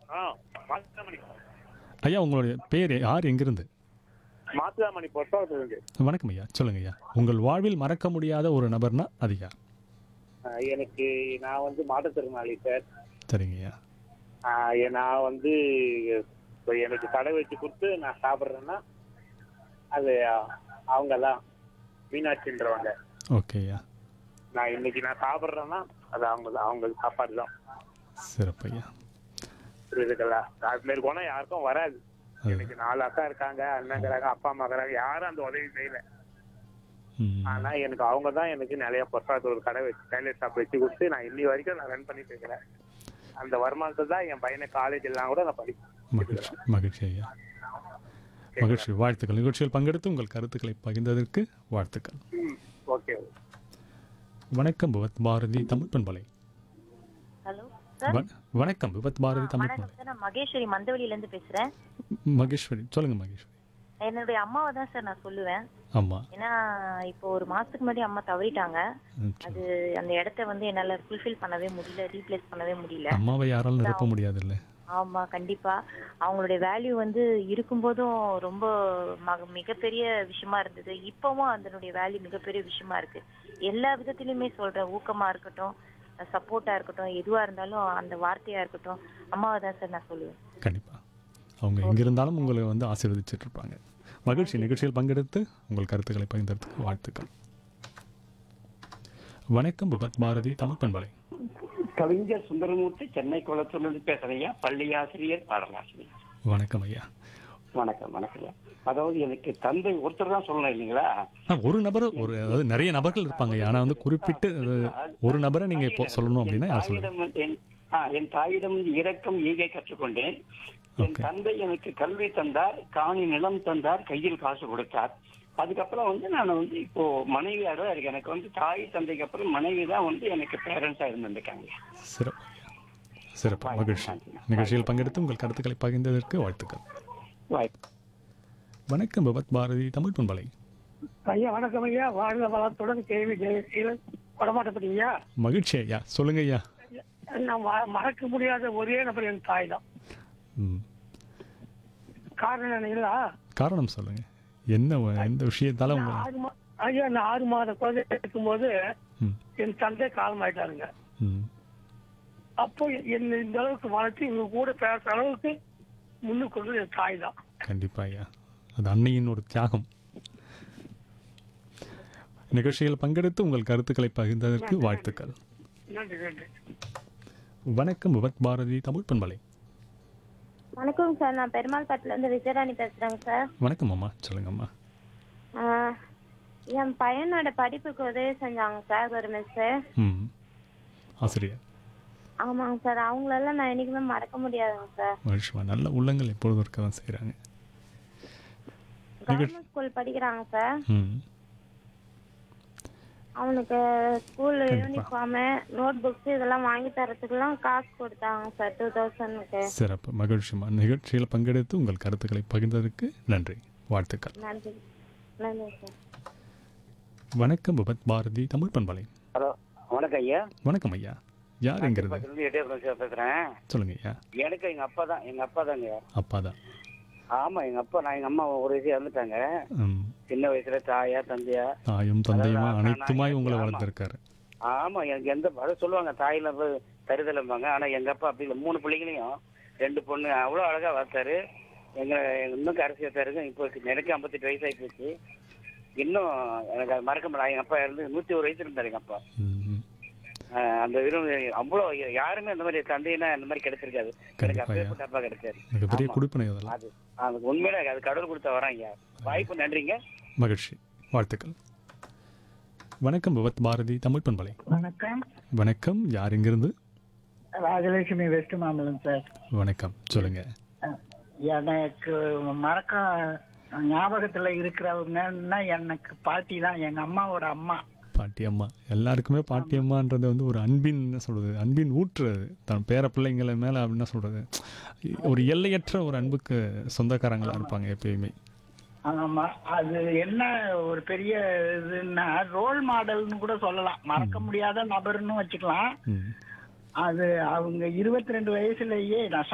ஆ மாத்துதாமணி ஐயா உங்களுடைய பேர் யார் எங்கிருந்து மாத்துதாமணி பொறுப்பாக இருக்கு வணக்கம் ஐயா சொல்லுங்க ஐயா உங்கள் வாழ்வில் மறக்க முடியாத ஒரு நபர்னா அது யார் ஆஹ் எனக்கு நான் வந்து மாற்றுத்திறனாளி சார் சரிங்க ஐயா ஆஹ் எ- நான் வந்து இப்போ எனக்கு கடை வச்சு கொடுத்து நான் சாப்பிட்றேன்னா அது அவங்க தான் மீனாட்சின்றவங்க ஓகே ஐயா நான் இன்னைக்கு நான் சாப்பிட்றேன்னா அது அவங்க தான் அவங்க சாப்பாடு தான் சிறப்பு ஐயா புரியுதுங்களா அது மாரி குணம் யாருக்கும் வராது அது எனக்கு நாலு அக்கா இருக்காங்க அண்ணங்கிறாங்க அப்பா அம்மா இருக்கிறாங்க யாரும் அந்த உதவி செய்யல ம், ஆனா எனக்கு அவங்க தான் எனக்கு நிறைய பொருளாதார ஒரு கடை வச்சு டைலர் ஷாப் வச்சு கொடுத்து நான் இன்னி வரைக்கும் நான் ரன் பண்ணிட்டு இருக்கிறேன் அந்த வருமானத்தை தான் என் பையனை காலேஜ் எல்லாம் கூட நான் படிப்பேன் மகிழ்ச்சி மகிழ்ச்சி ஐயா மகிழ்ச்சி வாழ்த்துக்கள் நிகழ்ச்சியில் பங்கெடுத்து உங்கள் கருத்துக்களை பகிர்ந்ததற்கு வாழ்த்துக்கள் ஓகே வணக்கம் விபத் பாரதி தமிழ் பண்பலை ஹலோ சார் வ- வணக்கம் விபத் பாரதி தமிழ் வணக்கம் பண்பலை சார் நான் மகேஸ்வரி மந்தவெளியில இருந்து பேசுறேன் மகேஸ்வரி சொல்லுங்க மகேஸ்வரி என்னுடைய அம்மாவை தான் சார் நான் சொல்லுவேன் ஆமாம் ஏன்னா இப்போ ஒரு மாசத்துக்கு முன்னாடி அம்மா தவறிட்டாங்க அது அந்த இடத்த வந்து என்னால ஃபுல்ஃபில் பண்ணவே முடியல ரீப்ளேஸ் பண்ணவே முடியல அம்மாவை யாராலும் நிரப்ப முடியாதுல்ல ஆமா கண்டிப்பா அவங்களுடைய வேல்யூ வந்து இருக்கும்போதும் ரொம்ப மக- மிகப்பெரிய விஷயமா இருந்தது இப்பவும் அதனுடைய வேல்யூ மிகப்பெரிய விஷயமா இருக்கு எல்லா விதத்திலுமே சொல்றேன் ஊக்கமா இருக்கட்டும் சப்போர்ட்டா இருக்கட்டும் எதுவா இருந்தாலும் அந்த வார்த்தையா இருக்கட்டும் அம்மாவை தான் சார் நான் சொல்லுவேன் கண்டிப்பாக அவங்க எங்க இருந்தாலும் உங்களை வந்து ஆசீர்வதிச்சிட்டு இருப்பாங்க மகிழ்ச்சி நிகழ்ச்சியில் பங்கெடுத்து உங்கள் கருத்துக்களை பகிர்ந்ததுக்கு வாழ்த்துக்கள் வணக்கம் விபத் பாரதி தமிழ் பண்பலை கவிஞர் சுந்தரமூர்த்தி சென்னை குளத்தூர்லேருந்து பேசுறையா பள்ளி ஆசிரியர் பாடலாசிரியர் வணக்கம் ஐயா வணக்கம் வணக்கம் ஐயா. அதாவது எனக்கு தந்தை ஒருத்தர் தான் சொல்லணும் இல்லைங்களா ஆ, ஒரு நபர் ஒரு அதாவது நிறைய நபர்கள் இருப்பாங்க ஐயா. ஆனா வந்து குறிப்பிட்டு அது ஒரு நபரை நீங்க இப்போ சொல்லணும் அப்படின்னா யார் சொல்லுங்க தாயிடம் வந்து என்- ஆ, என் தாயிடம் வந்து இரக்கம் ஈகை கற்றுக்கொண்டேன் என் Okay. தந்தை எனக்கு கல்வி தந்தார் காணி நிலம் தந்தார் கையில் காசு கொடுத்தார் அதுக்கப்புறம் வந்து நான் வந்து இப்போ மனைவியாக தான் இருக்கேன் எனக்கு வந்து தாய் தந்தைக்கு அப்புறம் மனைவி தான் வந்து எனக்கு பேரண்ட்ஸா இருந்திருக்காங்க சிறப்பு ஐயா. சிறப்பு மகிழ்ச்சி நிகழ்ச்சியில் பங்கெடுத்து உங்கள் கருத்துக்களை பகிர்ந்ததற்கு வாழ்த்துக்கள் வாய்ப்பு வணக்கம் விபத் பாரதி தமிழ் பண்பலை ஐயா வணக்கம் ஐயா வாழ்க வளத்துடன் கேள்வி ஜெயசீலன் கொடமாட்டப்பட்டீங்க மகிழ்ச்சி ஐயா சொல்லுங்க ஐயா நான் ம- மறக்க முடியாத ஒரே நபர் என் தாய் தான் ம். காரணம் என்னங்களா காரணம் சொல்லுங்க என்ன வ- எந்த விஷயத்தால நான் உங்க ஆறு மா ஐயா நான் ஆறு மாத குழந்தை இருக்கும்போது ம், என் தந்தை காலமாயிட்டாருங்க ம். அப்போ என்ன இந்த அளவுக்கு வளர்த்து இவங்க கூட பேசுற அளவுக்கு முன்னுக்கு கொண்டு என் தாய் தான் கண்டிப்பா ஐயா அது அன்னையின் ஒரு தியாகம் நிகழ்ச்சியில் பங்கெடுத்து உங்கள் கருத்துக்களை பகிர்ந்ததற்கு வாழ்த்துக்கள் நன்றி நன்றி வணக்கம் விபத் பாரதி தமிழ் பண்பலை வணக்கம் சார் நான் பெருமாள் பட்டில இருந்து விஜயராணி பேசுறேங்க சார் வணக்கம் அம்மா சொல்லுங்க அம்மா ஆஹ், என் பையனோட படிப்புக்கு உதவி செஞ்சாங்க சார் ஒரு மிஸ் ம் ஆசிரியர் ஆமாங்க சார் அவங்களெல்லாம் நான் என்னைக்குமே மறக்க முடியாதுங்க சார் மகிழ்ச்சிமா நல்ல உள்ளங்கள் எப்பொழுதும் இருக்க தான் செய்கிறாங்க கவர்மெண்ட் ஸ்கூல் படிக்கிறாங்க சார் ம் அவனுக்கு ஸ்கூல் கண்டிப்பா. யூனிஃபார்மு நோட் புக்ஸ் இதெல்லாம் வாங்கி தரத்துக்குலாம் காசு கொடுத்தாங்க சார் டூ தௌசண்ட்க்கு சிறப்பு மகிழ்ச்சிமா நிகழ்ச்சியில் பங்கெடுத்து உங்கள் கருத்துக்களை பகிர்ந்ததற்கு நன்றி வாழ்த்துக்கள் நன்றி நன்றி சார் வணக்கம் விபத் பாரதி தமிழ் பண்பலை ஹலோ வணக்கம் ஐயா வணக்கம் ஐயா யார் எங்கிறது பக்கத்துல எட்டே பேசுறேன் சொல்லுங்க ஐயா எனக்கு எங்க அப்பா தான் எங்க அப்பா தாங்க அப்பா தான் ஆமா எங்க அப்பா நான் எங்க அம்மா ஒரு வயசு இறந்துட்டாங்க ம் சின்ன வயசுல தாயா தந்தையா தாயும் தந்தையுமா அதான் அனைத்துமாய் நான் உங்களை ஆமா. வளர்த்துருக்காரு ஆமா எனக்கு எந்த அதை சொல்லுவாங்க தாயில போய் தருதலம்பாங்க ஆனா எங்க அப்பா அப்படி இல்லை மூணு பிள்ளைங்களையும் ரெண்டு பொண்ணு அவ்வளவு அழகா வளர்த்தாரு எங்க எங்க இன்னும் கரைசி வைத்தாருங்க இப்போ எனக்கு ஐம்பத்தெட்டு வயசு ஆகி போச்சு இன்னும் எனக்கு அது மறக்க முடியல எங்க அப்பா இருந்து நூத்தி ஒரு வயசு இருந்தாரு எங்க அப்பா ம் ஆஹ் அந்த விரும் அவ்வளோ யாருமே அந்த மாதிரி தந்தைனா அந்த மாதிரி கிடைச்சிருக்காது எனக்கு கண்டிப்பா, அப்பேற்பட்ட அப்பா கிடைச்சாரு மிகப்பெரிய ஆமா. குடிப்பனை அதெல்லாம் அது அது உண்மையில அது கடவுள் கொடுத்த வராங்க வாய்ப்பு நன்றிங்க மகிழ்ச்சி வாழ்த்துக்கள் வணக்கம் விபத் பாரதி தமிழ் பண்பலை வணக்கம் வணக்கம் யார் எங்கிருந்து ராஜலட்சுமி வெஸ்ட் மாம்பலம் சார் வணக்கம் சொல்லுங்க எனக்கு மறக்க ஞாபகத்துல இருக்கிறவங்கன்னா எனக்கு பாட்டி தான் எங்க அம்மாவோட அம்மா பாட்டி அம்மா எல்லாருக்குமே பாட்டி அம்மான்றது வந்து ஒரு அன்பின் என்ன சொல்றது அன்பின் ஊற்று அது தன் பேர பிள்ளைங்களை மேல என்ன சொல்றது ஒரு எல்லையற்ற ஒரு அன்புக்கு சொந்தக்காரங்களா இருப்பாங்க எப்பயுமே ஆமா அது என்ன ஒரு பெரிய இதுன்னா ரோல் மாடல்னு கூட சொல்லலாம் மறக்க முடியாத நபர்னு வச்சுக்கலாம் ம் அது அவங்க இருபத்தி ரெண்டு வயசுலயே நான்